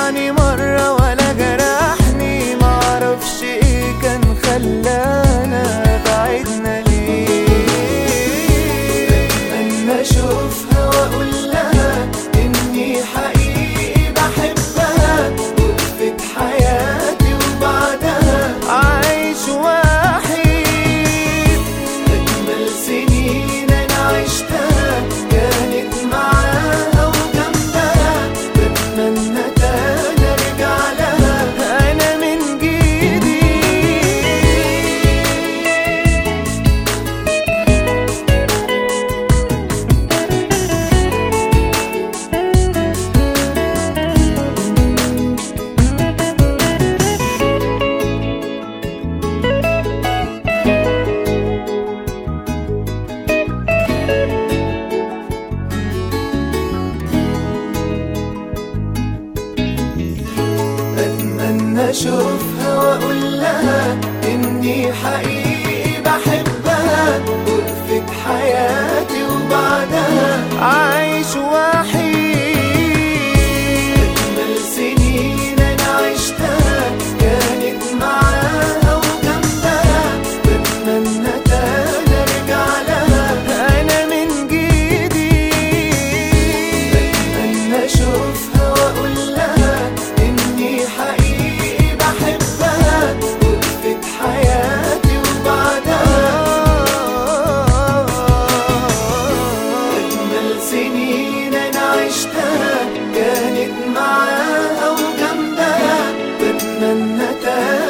باعني مرة ولا جرحني معرفش ايه كان خلانا بعدنا ليه اتمنى اشوفها واقول لها اني حقيقي بحبها وقفت حياتي وبعدها عايش وحيد اجمل سنين انا عشتها كانت معاها وجنبها بتمنى تاني ارجع لها انا من جديد اتمنى اشوفها واقول لها اني حقيقي بحبها وقفت حياتي وبعدها عايش وحيد اجمل سنين انا عشتها كانت معاها وجنبها بتمنى تاني ارجع لها انا من جديد اتمنى اشوفها واقول لها اني حقيقي بحبها وقفت حياتي وبعدها اجمل سنين انا عشتها كانت معاها وجنبها بتمنى تاني